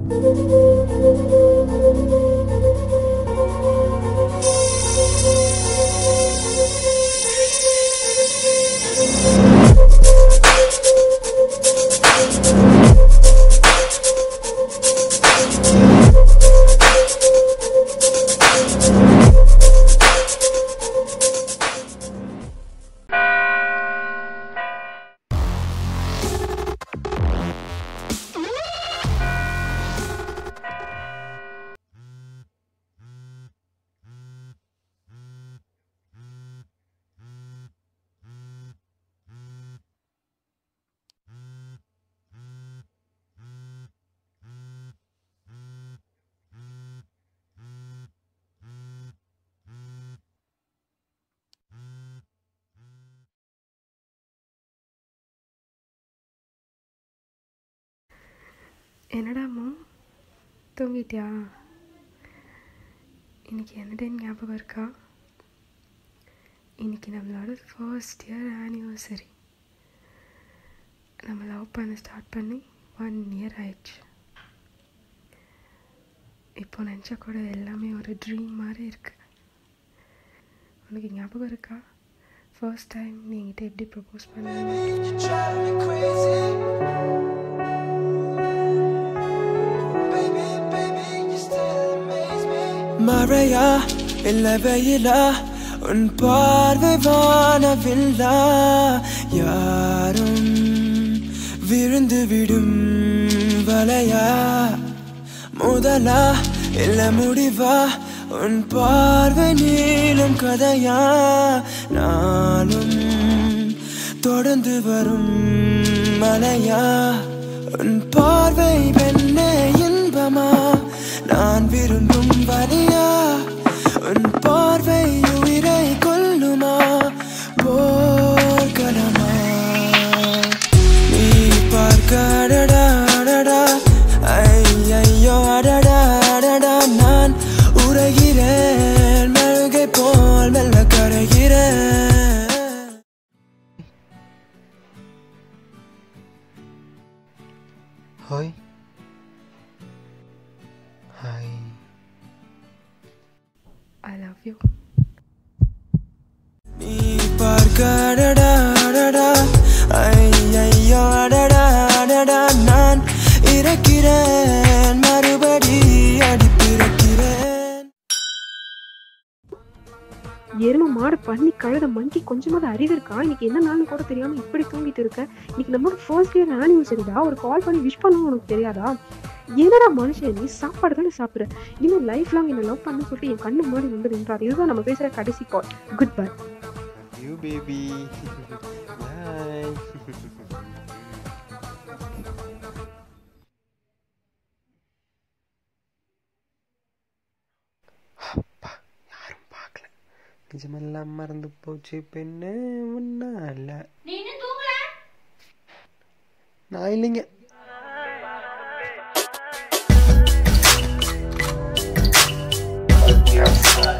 என்னடாமோ தூங்கிட்டியா இன்னைக்கு என்ன டைம் ஞாபகம் இருக்கா இன்னைக்கு நம்மளோட ஃபர்ஸ்ட் இயர் ஆனிவர்சரி நம்ம லவ் பண்ண ஸ்டார்ட் பண்ணி ஒன் இயர் ஆயிடுச்சு இப்போ நினச்சா கூட எல்லாமே ஒரு ட்ரீம் மாதிரி இருக்கு உனக்கு ஞாபகம் இருக்கா ஃபர்ஸ்ட் டைம் நீ என்கிட்ட எப்படி ப்ரப்போஸ் பண்ண You drive me crazy. Baby, baby, you still amaze me. மழையா இல்ல வெயிலா உன் பார்வை வானவில்லா யாரும் விழுந்து விடும் வலையா முதலா இல்ல முடிவா உன் பார்வை நீளும் கதையா நாளும் தொடர்ந்து வரும் மலையா உன் பார்வை பெண்ணே இன்பமா நான் விரும்பும் வழியா உன் பார்வை உயிரை கொல்லுமா போர்க்களமா நீ பார்க்க அடடா அடடா ஐயையோ அடடா அடடா நான் உரைகிறேன் மெழுகை போல் மெல்ல கரைகிறேன் hi hi I love you நீ பார்க்க அடடா அடடா ஐயையோ அடடா அடடா நான் இறக்கிறேன் மறுபடி அடிப்பிறக்கிறேன் எரும மாடு பண்ணி கழுத மங்கி கொஞ்சமாவது அறிவு இருக்கா இன்னைக்கு என்ன நாள்னு கூட தெரியாம இப்படி தூங்கிட்டு இருக்க இன்னைக்கு நம்மளோட ஃபர்ஸ்ட் இயர் ஆனிவர்சரிடா ஒரு கால் பண்ணி விஷ் பண்ணவும் உனக்கு தெரியாதா என்னடா மனுஷன் நீ சாப்பாடு தானே சாப்பிடுற இன்னும் லைஃப் லாங் என்ன லவ் பண்ண சொல்லிட்டு என் கண்ணு முன்னாடி வந்து நின்றார் இதுதான் நம்ம பேசுற கடைசி call good bye you baby bye அப்பா யாரும் பார்க்கல நிஜமெல்லாம் மறந்து போச்சு பெண்ணு முன்னால நான் இல்லைங்க Yes,